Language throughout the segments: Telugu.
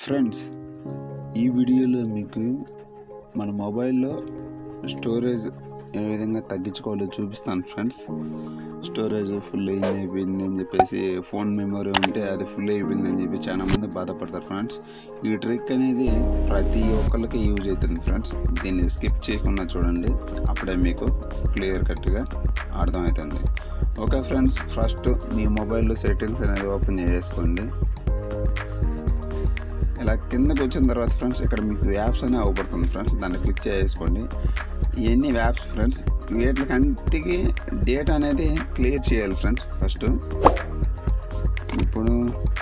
ఫ్రెండ్స్ ఈ వీడియోలో మీకు మన మొబైల్లో స్టోరేజ్ ఏ విధంగా తగ్గించుకోవాలో చూపిస్తాను ఫ్రెండ్స్ స్టోరేజ్ ఫుల్ అయింది అయిపోయింది అని చెప్పేసి ఫోన్ మెమరీ ఉంటే అది ఫుల్ అయిపోయింది అని చెప్పి చాలా మంది బాధపడతారు ఫ్రెండ్స్ ఈ ట్రిక్ అనేది ప్రతి ఒక్కరికి యూజ్ అవుతుంది ఫ్రెండ్స్ దీన్ని స్కిప్ చేయకుండా చూడండి అప్పుడే మీకు క్లియర్ కట్గా అర్థమవుతుంది ఓకే ఫ్రెండ్స్ ఫస్ట్ మీ మొబైల్లో సెట్టింగ్స్ అనేది ఓపెన్ చేసుకోండి ఇలా కిందకి వచ్చిన తర్వాత ఫ్రెండ్స్ ఇక్కడ మీకు యాప్స్ అనే అవపడుతుంది ఫ్రెండ్స్ దాన్ని క్లిక్ చేసుకోండి ఇవన్నీ యాప్స్ ఫ్రెండ్స్ వీటికంటికి డేటా అనేది క్లియర్ చేయాలి ఫ్రెండ్స్ ఫస్ట్ ఇప్పుడు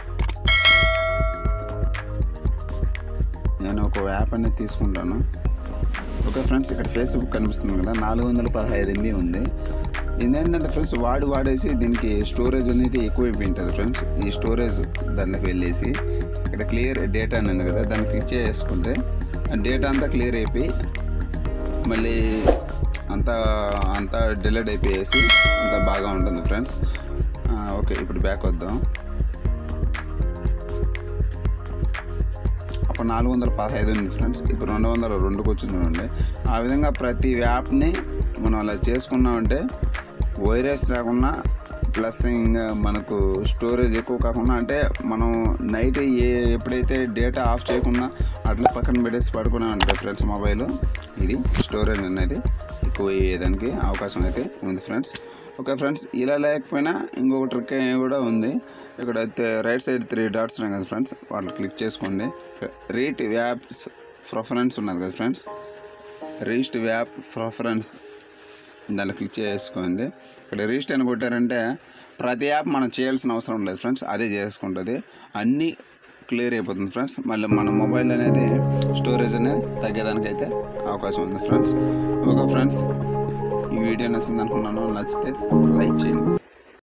నేను ఒక యాప్ అనేది తీసుకుంటాను ఓకే ఫ్రెండ్స్ ఇక్కడ ఫేస్బుక్ కనిపిస్తుంది కదా నాలుగు వందల పదహైదు ఎంబీ ఉంది ఇదేంటంటే ఫ్రెండ్స్ వాడి వాడేసి దీనికి స్టోరేజ్ అనేది ఎక్కువైపోయి ఉంటుంది ఫ్రెండ్స్ ఈ స్టోరేజ్ దాంట్లోకి వెళ్ళేసి ఇక్కడ క్లియర్ డేటా అని ఉంది కదా దాన్ని క్లిక్ చేసుకుంటే ఆ డేటా అంతా క్లియర్ అయిపోయి మళ్ళీ అంతా అంతా డిలీట్ అయిపోయేసి అంతా బాగా ఉంటుంది ఫ్రెండ్స్ ఓకే ఇప్పుడు బ్యాక్ వద్దాం అప్పుడు నాలుగు వందల పదహైదు ఉంది ఫ్రెండ్స్ ఇప్పుడు రెండు వందల రెండుకి వచ్చింది చూడండి ఆ విధంగా ప్రతి యాప్ని మనం అలా చేసుకున్నామంటే వైరస్ రాకుండా ప్లస్ ఇంకా మనకు స్టోరేజ్ ఎక్కువ కాకుండా అంటే మనం నైట్ ఏ ఎప్పుడైతే డేటా ఆఫ్ చేయకుండా అట్లా పక్కన పెట్టేసి పడుకున్నామంటే ఫ్రెండ్స్ మొబైల్ ఇది స్టోరేజ్ అనేది ఎక్కువ అయ్యేదానికి అవకాశం అయితే ఉంది ఫ్రెండ్స్ ఓకే ఫ్రెండ్స్ ఇలా లేకపోయినా ఇంకొక ట్రిక్ కూడా ఉంది ఇక్కడ అయితే రైట్ సైడ్ త్రీ డాట్స్ ఉన్నాయి కదా ఫ్రెండ్స్ వాళ్ళు క్లిక్ చేసుకోండి రీట్ యాప్స్ ప్రిఫరెన్స్ ఉన్నది కదా ఫ్రెండ్స్ రీస్ట్ యాప్ ప్రిఫరెన్స్ దాన్ని క్లిక్ చేసుకోండి ఇక్కడ రీస్ట్ అని కొట్టారంటే ప్రతి యాప్ మనం చేయాల్సిన అవసరం లేదు ఫ్రెండ్స్ అదే చేసుకుంటుంది అన్నీ క్లియర్ అయిపోతుంది ఫ్రెండ్స్ మళ్ళీ మన మొబైల్ అనేది స్టోరేజ్ అనేది తగ్గేదానికి అయితే అవకాశం ఉంది ఫ్రెండ్స్ ఓకే ఫ్రెండ్స్ ఈ వీడియో నచ్చింది అనుకున్నాను నచ్చితే లైక్ చేయండి